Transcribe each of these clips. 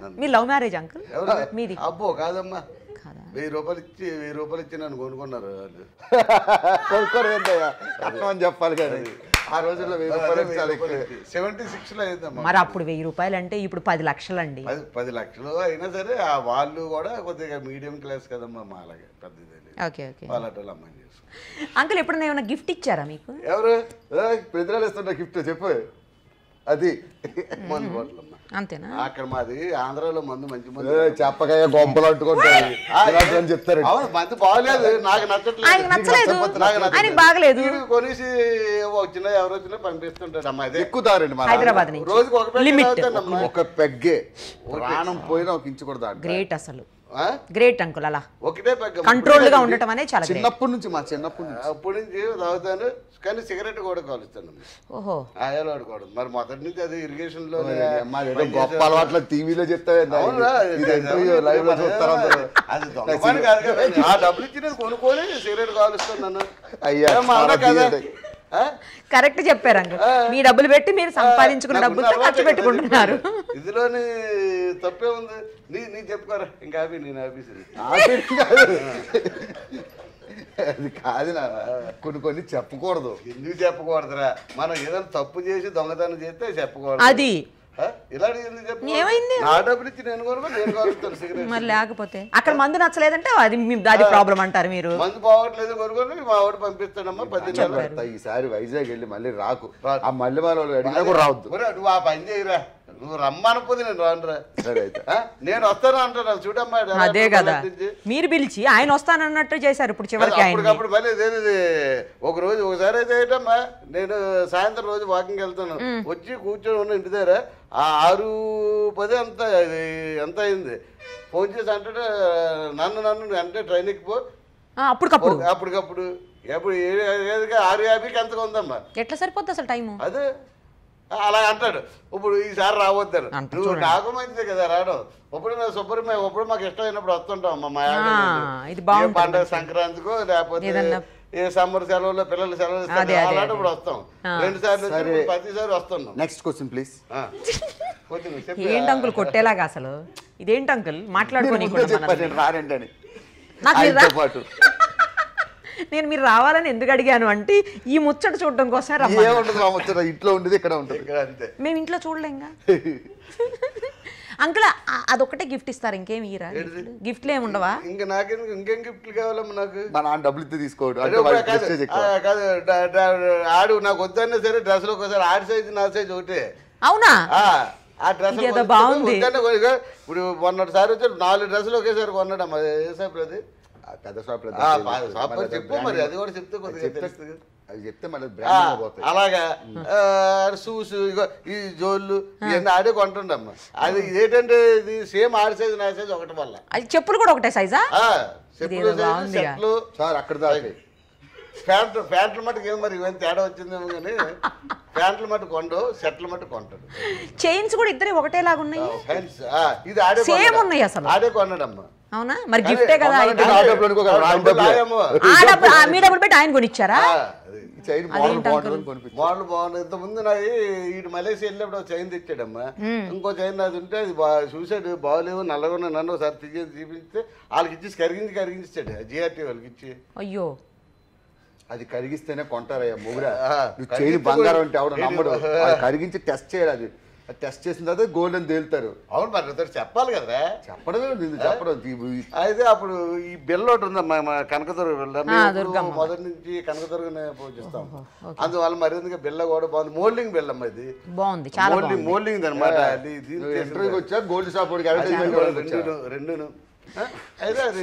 నన్ను మీ love marriage uncle ఎవరు మీది అబ్బో కాదమ్మా కాదా వెయ్యి రూపాయలు ఇచ్చి వెయ్యి రూపాయలు ఇచ్చి నన్ను కొనుక్కున్నారు వాళ్ళు కొనుక్కోరు ఏంటయ్యా కట్నం అని చెప్పాలి కానీ ఆ రోజుల్లో వెయ్యి రూపాయలు అంటే చాలా ఎక్కువ సెవెంటీ సిక్స్ లో అయిందమ్మా మరి అప్పుడు వెయ్యి రూపాయలు అంటే ఇప్పుడు పది లక్షలండి పది పది లక్షలు అయినా సరే ఆ వాళ్ళు కూడా కొద్దిగా మీడియం క్లాస్ కదమ్మా మా అలాగే పెద్దది తెలియదు ఓకే ఓకే వాళ్ళ అట్లా అమ్మాయిని చేసుకో అంకుల్ ఎప్పుడైనా ఏమైనా గిఫ్ట్ ఇచ్చారా మీకు ఎవరు పెద్దలు ఇస్తుంటా గిఫ్ట్ చెప్పు అది మందు బాటిల్ అమ్మా అంతేనా అక్కడ మాది ఆంధ్రాలో మందు మంచి మందు ఏ, చెప్పకాయ గొంపలు అంటుకుంటాయి ఇలాంటివి అని చెప్తారు అవును మందు బాగలేదు నాకు నచ్చట్లేదు ఆయనకు నచ్చలేదు నాకు నచ్చలేదు. ఆయనకి బాగలేదు వీడు కొనేసి వచ్చిన ఎవరు వచ్చినా పంపిస్తుంటాడు అమ్మా అదే ఎక్కుతారండి మన హైదరాబాద్ నుంచి రోజుకి ఒక పెగ్ Limit. తాగుతానమ్మా. ఒక పెగ్గే ప్రాణం పోయినా ఒక ఇంచు కూడా దాంట్లో గ్రేట్ అసలు ఆ? గ్రేట్ అంకుల్ అలా ఒకటే పెగ్ కంట్రోల్డ్ గా ఉండటం అనేది చాలా గ్రేట్ చిన్నప్పటి నుంచి మా చిన్నప్పటి నుంచి అప్పటి నుంచి తాగుతాను కానీ సిగరెట్ కూడా కాలుస్తాను ఓహో ఆయాలు వాడుకోవడం మరి మొదటి నుంచి అది ఇరిగేషన్ లో మా ఏదో గొప్ప అలవాట్ల టీవీలో చెప్తావే అవునురా, ఇది ఇంటర్వ్యూ లైవ్ లో చూస్తారు అందరూ అది దొంగ పని కాదు కదా. ఆ డబ్బులు ఇచ్చి కొనుక్కొని సిగరెట్ కాలుస్తున్నాను అయ్యా, ఏమ్మా, అవునా చాలా కదా తీయండి. ఆ? కరెక్ట్ చెప్పారు అంకుల్ మీ డబ్బులు పెట్టి మీరు సంపాదించుకున్న నాకు డబ్బులతో ఉన్న ఖర్చు అలవాటే కదా పెట్టుకుంటున్నారు చెప్పేది. ఇందులోని తప్పే ఉంది నీ నీ చెప్పుకోరా ఇంకా ఆపి నేను ఆఫీస్ ఆపేది కాదు. అది కాదు నా కొన్ని కొన్ని చెప్పకూడదు ఎందుకు చెప్పకూడదురా మనం ఏదైనా తప్పు చేసి దొంగతనం చేస్తే చెప్పకూడదు అది ఆ? ఇలాంటి ఎందుకు చెప్పకూడదు? ఏమైంది? నా డబ్బులు ఇచ్చి నేను కొనుక్కో నేను కొనుక్తాను సిగరెట్ మరి లేకపోతే అక్కడ మందు నచ్చలేదంటే అది మీ- అది ప్రాబ్లం అంటారు మీరు మందు పోవట్లేదు కొనుక్కొని మా వాడు పంపిస్తాడమ్మా పది నెలలు చెప్తా, ఈసారి వైజాగ్ వెళ్ళి మళ్ళీ రాకు ఆ మళ్ళీ వాళ్ళు అడిగినా కూడా రావద్దు ఒరేయ్, నువ్వు ఆ పని చేయరా నువ్వు రమ్మనపోతే నేను రానురా సరే అయితే ఆ? నేను వస్తాను అంటాను చూడమ్మా ఎలా అదే ఎట్లా కదా పలకరించి. మీరు పిలిచి ఆయన వస్తానన్నట్టు చేశారు ఇప్పుడు చివరికి ఆయన అప్పటికప్పుడు మళ్ళీ ఇదేనిది ఒక రోజు ఒకసారి అయితే ఏంటమ్మా నేను సాయంత్రం రోజు వాకింగ్ వెళ్తాను వచ్చి కూర్చొని ఉన్న ఇంటి దగ్గర ఆ ఆరు పది అంత ఇది ఎంత అయింది ఫోన్ చేసి అంటే నన్ను నన్ను అంటే ట్రైన్ ఎక్కిపో అప్పటికప్పుడు అప్పటికప్పుడు ఎప్పుడు ఏ- ఏదిగా ఆరు యాభైకి ఎంతగా ఉందమ్మా ఎట్లా సరిపోద్ది అసలు టైము అదే అలా అంటాడు ఇప్పుడు ఈసారి రావద్దాను అంట నువ్వు నాకు మంచిదే కదా రావడం ఇప్పుడు నా శుభ్రమే ఇప్పుడు మాకు ఇష్టమైనప్పుడు వస్తుంటాం అమ్మ మా ఆవిడ ఆ, నేను. ఇది ఏ బాగుంటుంది పండగ సంక్రాంతికో లేకపోతే ఏదన్నా- ఏ సమ్మర్ సెలవుల్లో పిల్లలు సెలవులు అదే, ఇస్తారు అదే, అలాంటప్పుడు వస్తాం రెండు సార్లు వచ్చి సరే. ఇప్పుడు ప్రతిసారి వస్తున్నాం నెక్స్ట్ క్వశ్చన్ ప్లీజ్ ఆ. కొంచెం నువ్వు చెప్పు. ఏంటి అంకుల్ కొట్టేలాగా అసలు ఇదేంటి అంకుల్ మాట్లాడుకోని చెప్పాను నేను రానండి అని నాకు మీరు ఆయనతో రా- పాటు నేను మీరు రావాలని ఎందుకు అడిగాను అంటే ఈ ముచ్చట చూడడం కోసం రమ్మా ఏముండదు మా ముచ్చట ఇంట్లో ఉండేది ఇక్కడ ఉంటుంది ఇక్కడ అంతే మేము ఇంట్లో చూడలేంగా అంకుల్ ఆ- అదొక్కటే గిఫ్ట్ ఇస్తారు ఇంకేం ఇయ్యరా గిఫ్ట్లు ఏమి ఉండవా ఇంకా నాకేం ఇంకేం గిఫ్ట్లు కావాలమ్మా నాకు మా నాన్న డబ్బులు ఇస్తే తీసుకోడు అదే అంటే వాడి కాదు, prestige ఆ, ఎక్కువ కాదు డ- డ- ఆడు నాకు వద్దన్నా సరే డ్రెస్లో ఒకసారి ఆడి సైజు నా సైజు ఒకటే అవునా ఆ, ఆ డ్రెస్ ఇదేదో బాగుంది. ఇప్పుడు మొన్నటిసారి వచ్చి నాలుగు డ్రెస్సులు ఒకేసారి కొన్నాడు అమ్మా ఏ షాప్ అది ఆ పెద్ద షాప్ లో ఆ, దొరికేది. పా- షాప్ మళ్ళీ అని చెప్పు branding- మరి అది కూడా చెప్తే కొద్దిగా చెప్తే- తెలుస్తుంది కదా. అది చెప్తే మళ్ళీ ఆ, బ్రాండ్ పోతాయి అలాగా షూస్ ఇగో ఈ జోళ్ళు ఇవన్నీ ఆడే కొంటుండమ్మా అది ఏంటంటే ఇది సేమ్ ఆడి సైజు నా సైజు ఒకటి వల్ల అది చెప్పులు కూడా ఒకటే సైజా ఆ, చెప్పులు ఇదేదో సైజు, బాగుందిగా. షర్ట్లు సార్ అక్కడ దాకా ప్యాంట్లు ప్యాంట్ల మట్టుకు ఏం మరి ఇవన్నీ తేడా వచ్చిందేమో కానీ ప్యాంట్ల మట్టు కొండు షర్ట్ల మట్టు కొంటాడు చైన్స్ కూడా ఇద్దరే ఒకటేలాగా ఉన్నాయి ఫ్యాన్స్ ఆ, ఇది ఆడే Same కొన్నాడు. ఉన్నాయి అసలు. ఆడే కొన్నాడమ్మా అవునా మరి గిఫ్టే కదా కొనాలంటే ఇది. నా డబ్బులు అనుకో కదా, నా డబ్బులు డబ్బులే. లాగేమో. ఆ డబ్బులు ఆ మీ డబ్బులు పెట్టి ఆయన కొనిచ్చారా ఆ, అది. ఈ చైన్ మోడల్ బాగుంటుంది కొనిపించు మోడల్ బాగుంది ఇంత ముందు నాది ఇటు మలేషియా వెళ్ళినప్పుడు ఒక చైన్ తెచ్చాడమ్మా ఇంకో చైన్ నాది ఉంటే అది బా చూసాడు బాగలేవు నల్లగా ఉన్న నన్ను ఒకసారి తీసి చూపిస్తే వాళ్ళకి ఇచ్చి కరిగించి కరిగించాడు జిఆర్టీ వాళ్ళకి ఇచ్చి అయ్యో అది కరిగిస్తేనే కొంటారయ్యా మొగురా ఆ, నువ్వు కరిగించి చైన్ బంగారం అంటే ఆవిడ ఏంటి? నమ్మడు అది కరిగించి టెస్ట్ చేయాలి అది అది టెస్ట్ చేసిన తర్వాత గోల్డ్ అని తేలుతారు అవును మరి ఇద్దరు చెప్పాలి కదా చెప్పడమే ఉంది, ఇది చెప్పడం ఈ- అయితే అప్పుడు ఈ బిల్ల ఒకటి ఉందమ్మా మా కనకదుర్గ బిల్ల మేము ఆ, ఎప్పుడూ దుర్గమ్మ. మొదటి నుంచి కనకదుర్గనే పూజిస్తాం అందువల్ల మరింతగా బిల్ల కూడా బాగుంది మోల్డింగ్ బిల్లమ్మ ఇది బాగుంది చాలా మోల్డింగ్ బాగుంది మోల్డింగ్ అనమాట అది దీని నువ్వు చేసింది. ఇంటర్వ్యూకి వచ్చా గోల్డ్ షాప్ వాడికి అది అడ్వర్టైజ్మెంట్ కూడా ఇవ్వడానికి వచ్చా? రెండును రెండును ఆ? అయితే అది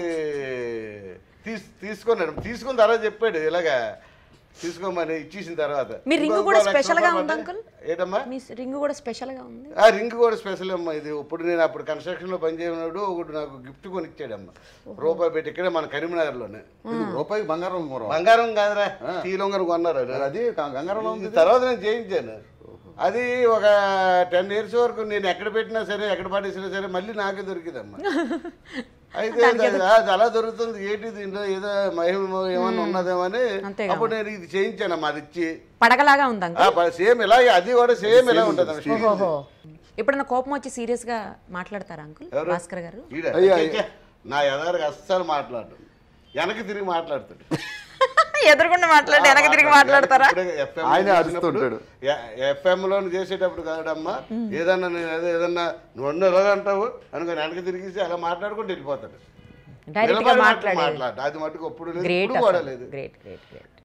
తీస్ తీసుకున్నాడు తీసుకున్న తర్వాత చెప్పాడు ఇలాగా తీసుకోమని ఇచ్చేసిన తర్వాత మీ రింగ్ ఇంకో కూడా లక్ష స్పెషల్ గా రూపాయలు ఉంది పడ్డాయి. అంకుల్ ఏంటమ్మా మీ రింగ్ కూడా స్పెషల్ గా ఉంది ఆ రింగ్ కూడా స్పెషల్ అమ్మా ఇది ఇప్పుడు నేను అప్పుడు కన్స్ట్రక్షన్ లో పనిచేయనప్పుడు ఒకటి నాకు గిఫ్ట్ కొని ఇచ్చాడమ్మా రూపాయి పెట్టి ఇక్కడే మన కరీంనగర్ లోనే ఇది రూపాయికి బంగారం మూరం బంగారం కాదురా శ్రీలంగన్ కొన్నారు వాళ్ళు. అది గ- గంగారంలో ఉంది ఇది తర్వాత నేను చేయించాను అది ఒక టెన్ ఇయర్స్ వరకు నేను ఎక్కడ పెట్టినా సరే ఎక్కడ పడేసినా సరే మళ్ళీ నాకే దొరికిదమ్మా అయితే అది అది అలా దొరుకుతుంది ఏంటి దీంట్లో ఏదో మహిమ ఏమన్నా ఉన్నదేమని అంతేగా అప్పుడు నేను ఇది చేయించానమ్మా అది ఇచ్చి పడగలాగా ఉంది అంకుల్ సేమ్ ఇలాగే అది కూడా సేమ్ ఇలా ఉంటుంది ఓహో ఎప్పుడైనా కోపం వచ్చి సీరియస్ గా మాట్లాడతారా అంకుల్ ఎవరు? భాస్కర్ గారు ఈడ. అయ్యా, ఛే, ఛే. నా ఎదారికి అస్సలు మాట్లాడు వెనక్కి తిరిగి మాట్లాడుతాడు ఎదురుకుండా మాట్లాడి వెనక తిరిగి మాట్లాడతారా ఆయనే అరుస్తుంటాడు. ఎఫ్ఎం లో చేసేటప్పుడు కాదమ్మా ఏదన్నా నేను అదే ఏదన్నా నువ్వు అన్న ఎలాగ అంటావు అనుకుని వెనక్కి తిరిగేసి అలా మాట్లాడుకుంటూ వెళ్ళిపోతాడు డైరెక్ట్ గా నిలబడి మాట్లాడే మాట్లాడు అది మటుకు అప్పుడు లేదు గ్రేట్ ఇప్పుడు కూడా లేదు గ్రేట్ గ్రేట్ గ్రేట్